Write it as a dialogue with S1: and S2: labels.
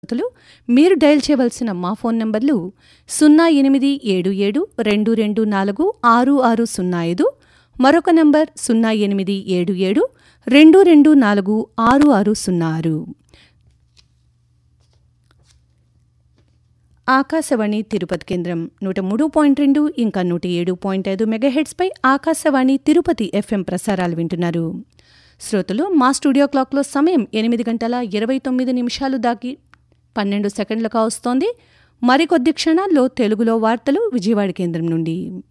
S1: శ్రోతలు మీరు డయల్ చేయవలసిన మా ఫోన్ నంబర్లు సున్నా ఎనిమిది ఏడు ఏడు రెండు రెండు నాలుగు ఆరు ఆరు సున్నా ఐదు మరొక నంబర్ సున్నా ఎనిమిది ఏడు ఏడు రెండు రెండు నాలుగు ఆరు ఆరు సున్నా ఆరు ఆకాశవాణి తిరుపతి కేంద్రం నూట మూడు పాయింట్ రెండు ఇంకా నూట ఏడు పాయింట్ ఐదు మెగాహెడ్స్పై ఆకాశవాణి తిరుపతి ఎఫ్ఎం ప్రసారాలు వింటున్నారు శ్రోతలు మా స్టూడియో క్లాక్లో సమయం ఎనిమిది గంటల ఇరవై తొమ్మిది నిమిషాలు దాకి పన్నెండు సెకండ్లుగా వస్తోంది మరికొద్ది క్షణాల్లో తెలుగులో వార్తలు విజయవాడ కేంద్రం నుండి